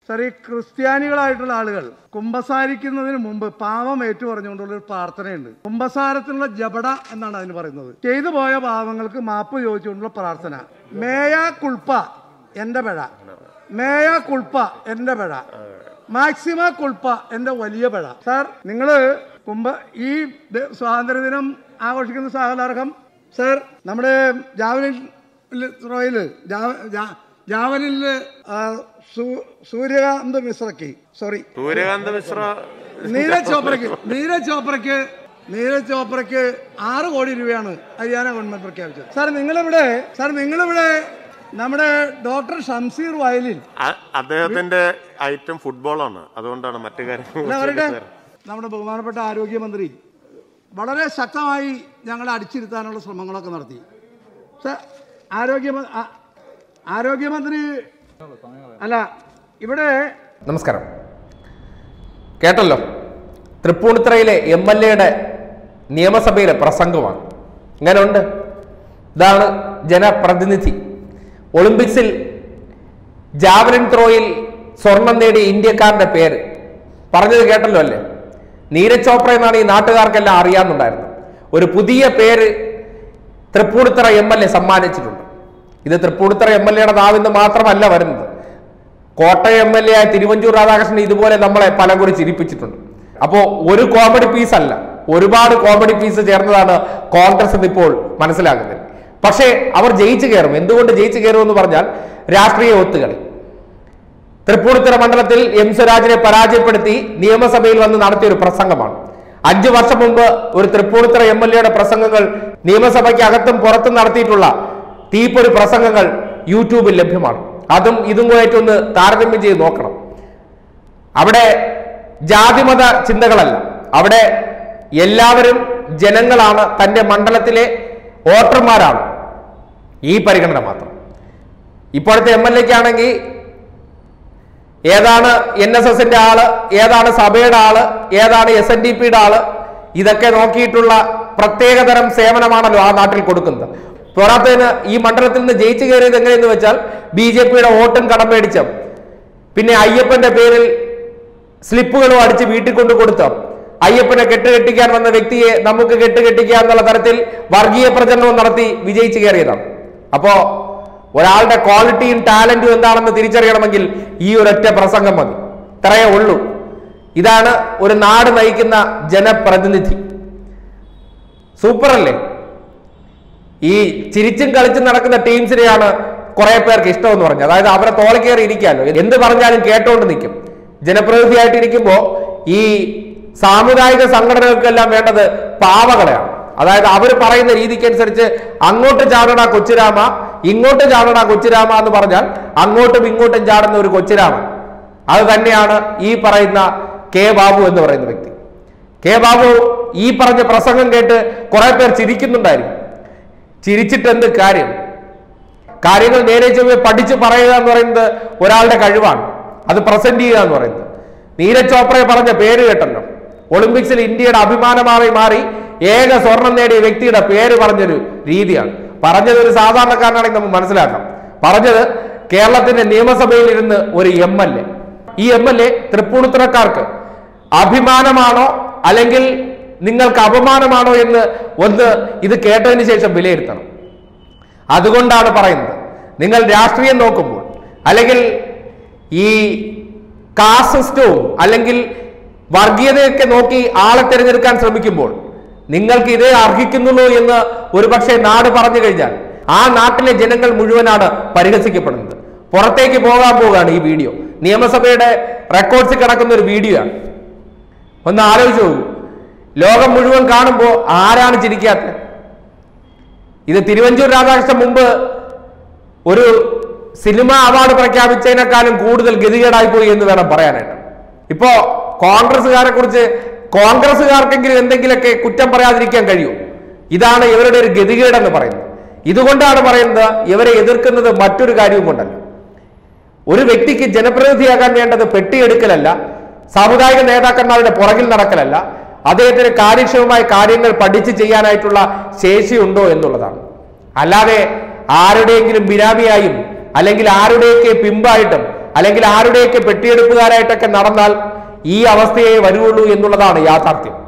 sir ഈ ക്രിസ്ത്യാനികളായിട്ടുള്ള ആളുകൾ കുംഭസാരിക്കുന്നതിന് മുമ്പ് പാവം ഏറ്റു പറഞ്ഞുകൊണ്ടുള്ള ഒരു പ്രാർത്ഥനയുണ്ട് കുംഭസാരത്തിനുള്ള ജപട എന്നാണ് അതിന് പറയുന്നത് ചെയ്തു പോയ പാവങ്ങൾക്ക് മാപ്പ് ചോദിച്ചുകൊണ്ടുള്ള പ്രാർത്ഥന മേയാ കുൾപ്പ എന്റെ പിഴ മേയാ കുൾപ്പ എന്റെ പിഴ മാക്സിമ കുൾപ്പ എന്റെ വലിയ പിഴ സാർ നിങ്ങള് കുംഭ ഈ ദ- സ്വാതന്ത്ര്യദിനം ആഘോഷിക്കുന്ന സാഹലാർഹം സാർ നമ്മുടെ ജാവലിൻ ത്രോയില് ജാവ- ജാ- ജാവലിനില് ആ, സൂ- സൂര്യകാന്ത് മിശ്രയ്ക്ക് സോറി സൂര്യകാന്ത മിശ്ര നീരജ് ചോപ്രയ്ക്ക് നീരജ് ചോപ്രയ്ക്ക് നീരജ് ചോപ്രയ്ക്ക് ആറ് കോടി രൂപയാണ് ഹരിയാന ഗവൺമെന്റ് പ്രഖ്യാപിച്ചത് സാർ നിങ്ങളിവിടെ സാർ നിങ്ങളിവിടെ നമ്മുടെ ഡോക്ടർ ഷംസീർ വയലിൽ അ- അദ്ദേഹത്തിന്റെ ഐറ്റം ഫുട്ബോളാണ് അതുകൊണ്ടാണ് മറ്റു എന്നാ പറയട്ടെ കാര്യങ്ങൾ നമ്മുടെ ബഹുമാനപ്പെട്ട ആരോഗ്യമന്ത്രി വളരെ ശക്തമായി ഞങ്ങളെ അടിച്ചിരുത്താനുള്ള ശ്രമങ്ങളൊക്കെ നടത്തി സാർ ആരോഗ്യ ആരോഗ്യമന്ത്രി അല്ല ഇവിടെ നമസ്കാരം കേട്ടല്ലോ തൃപ്പൂണിത്തറയിലെ എം എൽ എയുടെ നിയമസഭയിലെ പ്രസംഗമാണ് ഇങ്ങനെയുണ്ട് ഇതാണ് ജനപ്രതിനിധി ഒളിമ്പിക്സിൽ ജാവലിൻ ത്രോയിൽ സ്വർണം നേടിയ ഇന്ത്യക്കാരന്റെ പേര് പറഞ്ഞത് കേട്ടല്ലോ അല്ലേ നീരജ് ചോപ്ര എന്നാണ് ഈ നാട്ടുകാർക്കെല്ലാം അറിയാവുന്നുണ്ടായിരുന്നത് ഒരു പുതിയ പേര് തൃപ്പൂണിത്തറ എം എൽ എ സമ്മാനിച്ചിട്ടുണ്ട് ഇത് തൃപ്പൂണിത്തറ എം എൽ എയുടെ നാവിന്ന് മാത്രമല്ല വരുന്നത് കോട്ടയം എം എൽ എ ആയ തിരുവഞ്ചൂർ രാധാകൃഷ്ണൻ ഇതുപോലെ നമ്മളെ പലകുറി ചിരിപ്പിച്ചിട്ടുണ്ട് അപ്പോ ഒരു കോമഡി പീസ് അല്ല ഒരുപാട് കോമഡി പീസ് ചേർന്നതാണ് കോൺഗ്രസ് എന്ന് ഇപ്പോൾ മനസ്സിലാകുന്നത് പക്ഷേ അവർ ജയിച്ചു കയറും എന്തുകൊണ്ട് ജയിച്ചു കയറും എന്ന് പറഞ്ഞാൽ രാഷ്ട്രീയ ഒത്തുകളി തൃപ്പൂണിത്തുറ മണ്ഡലത്തിൽ എം സ്വരാജിനെ പരാജയപ്പെടുത്തി നിയമസഭയിൽ വന്ന് നടത്തിയ ഒരു പ്രസംഗമാണ് അഞ്ചു വർഷം മുമ്പ് ഒരു തൃപ്പൂണിത്തുറ എം എൽ എയുടെ പ്രസംഗങ്ങൾ നിയമസഭയ്ക്ക് അകത്തും പുറത്തും നടത്തിയിട്ടുള്ള തീപ്പൊരി പ്രസംഗങ്ങൾ യൂട്യൂബിൽ ലഭ്യമാണ് അതും ഇതും കൂടെ ഒന്ന് താരതമ്യം ചെയ്ത് നോക്കണം അവിടെ ജാതിമത ചിന്തകളല്ല അവിടെ എല്ലാവരും ജനങ്ങളാണ് തന്റെ മണ്ഡലത്തിലെ വോട്ടർമാരാണ് ഈ പരിഗണന മാത്രം ഇപ്പോഴത്തെ എം എൽ എക്കാണെങ്കിൽ ഏതാണ് എൻ എസ് എസിന്റെ ആള് ഏതാണ് സഭയുടെ ആള് ഏതാണ് എസ് എൻ ഡി പിയുടെ ആള് ഇതൊക്കെ നോക്കിയിട്ടുള്ള പ്രത്യേകതരം സേവനമാണല്ലോ ആ നാട്ടിൽ കൊടുക്കുന്നത് പോരാത്തതിന് ഈ മണ്ഡലത്തിൽ നിന്ന് ജയിച്ചു കയറിയത് എങ്ങനെയെന്ന് വെച്ചാൽ ബി ജെ പിയുടെ വോട്ടും കടം മേടിച്ച പിന്നെ അയ്യപ്പന്റെ പേരിൽ സ്ലിപ്പുകളും അടിച്ച് വീട്ടിൽ കൊണ്ട് കൊടുത്ത അയ്യപ്പനെ കെട്ടുകെട്ടിക്കാൻ വന്ന വ്യക്തിയെ നമുക്ക് കെട്ടുകെട്ടിക്കുക എന്നുള്ള തരത്തിൽ വർഗീയ പ്രചരണവും നടത്തി വിജയിച്ചു കയറിയതാണ് അപ്പോ ഒരാളുടെ ക്വാളിറ്റിയും ടാലന്റും എന്താണെന്ന് തിരിച്ചറിയണമെങ്കിൽ ഈ ഒരൊറ്റ പ്രസംഗം മതി ഇത്രയേ ഉള്ളൂ ഇതാണ് ഒരു നാട് നയിക്കുന്ന ജനപ്രതിനിധി സൂപ്പർ അല്ലേ ഈ ചിരിച്ചും കളിച്ചും നടക്കുന്ന ടീംസിനെയാണ് കുറെ പേർക്ക് ഇഷ്ടമെന്ന് പറഞ്ഞത് അതായത് അവരെ തോളി കയറി ഇരിക്കാമല്ലോ എന്ത് പറഞ്ഞാലും കേട്ടോണ്ട് നിൽക്കും ജനപ്രതിനിധിയായിട്ട് ഇരിക്കുമ്പോൾ ഈ സാമുദായിക സംഘടനകൾക്കെല്ലാം വേണ്ടത് പാവകളെയാണ് അതായത് അവർ പറയുന്ന രീതിക്ക് അനുസരിച്ച് അങ്ങോട്ട് ചാടണ കൊച്ചുരാമ ഇങ്ങോട്ട് ചാടണ കൊച്ചുരാമ എന്ന് പറഞ്ഞാൽ അങ്ങോട്ടും ഇങ്ങോട്ടും ചാടുന്ന ഒരു കൊച്ചുരാമ അത് തന്നെയാണ് ഈ പറയുന്ന കെ ബാബു എന്ന് പറയുന്ന വ്യക്തി കെ ബാബു ഈ പറഞ്ഞ പ്രസംഗം കേട്ട് കുറെ പേർ ചിരിക്കുന്നുണ്ടായിരുന്നു ചിരിച്ചിട്ട് എന്ത് കാര്യം കാര്യങ്ങൾ നേരെ ചൊവ്വെ പഠിച്ച് പറയുക എന്ന് പറയുന്നത് ഒരാളുടെ കഴിവാണ് അത് പ്രസന്റ് ചെയ്യുക എന്ന് പറയുന്നത് നീരജ് ചോപ്രയെ പറഞ്ഞ പേര് കേട്ടല്ലോ ഒളിമ്പിക്സിൽ ഇന്ത്യയുടെ അഭിമാനമായി മാറി ഏക സ്വർണം നേടിയ വ്യക്തിയുടെ പേര് പറഞ്ഞൊരു രീതിയാണ് പറഞ്ഞത് ഒരു സാധാരണക്കാരനാണെങ്കിൽ നമുക്ക് മനസ്സിലാക്കാം പറഞ്ഞത് കേരളത്തിന്റെ നിയമസഭയിൽ ഇരുന്ന് ഒരു എം എൽ എ ഈ എം എൽ എ തൃപ്പൂണിത്തുറക്കാർക്ക് അഭിമാനമാണോ അല്ലെങ്കിൽ നിങ്ങൾക്ക് അപമാനമാണോ എന്ന് ഒന്ന് ഇത് കേട്ടതിന് ശേഷം വിലയിരുത്തണം അതുകൊണ്ടാണ് പറയുന്നത് നിങ്ങൾ രാഷ്ട്രീയം നോക്കുമ്പോൾ അല്ലെങ്കിൽ ഈ കാസിസ്റ്റവും അല്ലെങ്കിൽ വർഗീയതയൊക്കെ നോക്കി ആളെ തിരഞ്ഞെടുക്കാൻ ശ്രമിക്കുമ്പോൾ നിങ്ങൾക്ക് ഇതേ അർഹിക്കുന്നുള്ളൂ എന്ന് ഒരുപക്ഷെ നാട് പറഞ്ഞു കഴിഞ്ഞാൽ ആ നാട്ടിലെ ജനങ്ങൾ മുഴുവനാണ് പരിഹസിക്കപ്പെടുന്നത് പുറത്തേക്ക് പോകാൻ പോവുകയാണ് ഈ വീഡിയോ നിയമസഭയുടെ റെക്കോർഡ്സിൽ കിടക്കുന്ന ഒരു വീഡിയോ ആണ് ഒന്ന് ആലോചിച്ച് നോക്കൂ ലോകം മുഴുവൻ കാണുമ്പോൾ ആരാണ് ചിരിക്കാത്തത് ഇത് തിരുവഞ്ചൂർ രാധാകൃഷ്ണൻ മുമ്പ് ഒരു സിനിമ അവാർഡ് പ്രഖ്യാപിച്ചതിനേക്കാളും കൂടുതൽ ഗതികേടായി പോയി എന്ന് വേണം പറയാനായിട്ട് ഇപ്പോ കോൺഗ്രസ്സുകാരെ കുറിച്ച് കോൺഗ്രസ്സുകാർക്കെങ്കിലും എന്തെങ്കിലുമൊക്കെ കുറ്റം പറയാതിരിക്കാൻ കഴിയൂ ഇതാണ് ഇവരുടെ ഒരു ഗതികേടെന്ന് പറയുന്നത് ഇതുകൊണ്ടാണ് പറയുന്നത് ഇവരെ എതിർക്കുന്നത് മറ്റൊരു കാര്യവും കൊണ്ടല്ല ഒരു വ്യക്തിക്ക് ജനപ്രതിനിധിയാകാൻ വേണ്ടത് പെട്ടിയെടുക്കലല്ല സാമുദായിക നേതാക്കന്മാരുടെ പുറകിൽ നടക്കലല്ല അദ്ദേഹത്തിന് കാര്യക്ഷമമായ കാര്യങ്ങൾ പഠിച്ച് ചെയ്യാനായിട്ടുള്ള ശേഷിയുണ്ടോ എന്നുള്ളതാണ് അല്ലാതെ ആരുടെയെങ്കിലും ബിനാമിയായും അല്ലെങ്കിൽ ആരുടെയൊക്കെ പിമ്പായിട്ടും അല്ലെങ്കിൽ ആരുടെയൊക്കെ പെട്ടിയെടുപ്പുകാരായിട്ടൊക്കെ നടന്നാൽ ഈ അവസ്ഥയെ വരുള്ളൂ എന്നുള്ളതാണ് യാഥാർത്ഥ്യം